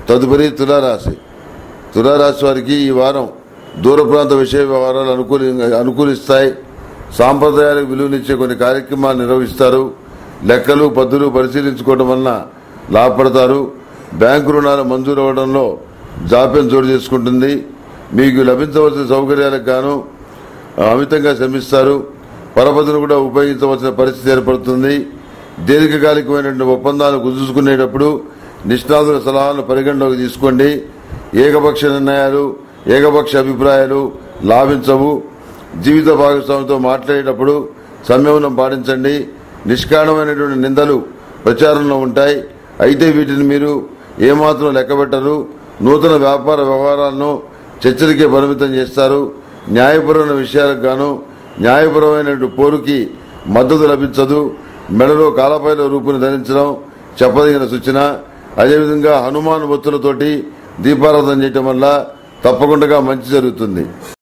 తదుపరి తులారాశి తులారాశి వారికి ఈ వారం దూర ప్రాంత విషయ వ్యవహారాలు అనుకూలి అనుకూలిస్తాయి సాంప్రదాయాలకు విలువనిచ్చే కొన్ని కార్యక్రమాలు నిర్వహిస్తారు లెక్కలు పద్ధతులు పరిశీలించుకోవడం వలన లాభపడతారు బ్యాంకు రుణాలు మంజూరు అవ్వడంలో జాప్యం చోటు చేసుకుంటుంది మీకు లభించవలసిన సౌకర్యాలకు గాను అమితంగా శ్రమిస్తారు పరపతిని కూడా ఉపయోగించవలసిన పరిస్థితి ఏర్పడుతుంది దీర్ఘకాలికమైనటువంటి ఒప్పందాలు కుదుర్చుకునేటప్పుడు నిష్ణాతుల సలహాలను పరిగణలోకి తీసుకోండి ఏకపక్ష నిర్ణయాలు ఏకపక్ష అభిప్రాయాలు లాభించవు జీవిత భాగస్వామితో మాట్లాడేటప్పుడు సంయమనం పాటించండి నిష్కారణమైనటువంటి నిందలు ప్రచారంలో ఉంటాయి అయితే వీటిని మీరు ఏమాత్రం లెక్కబెట్టరు నూతన వ్యాపార వ్యవహారాలను చర్చలకే పరిమితం చేస్తారు న్యాయపరమైన విషయాలకు గాను న్యాయపరమైన పోరుకి మద్దతు లభించదు మెడలో కాలపైలో రూపుని ధరించడం చెప్పదగిన సూచన అదేవిధంగా హనుమాన్ ఒత్తులతోటి దీపారాధన చేయటం వల్ల తప్పకుండా మంచి జరుగుతుంది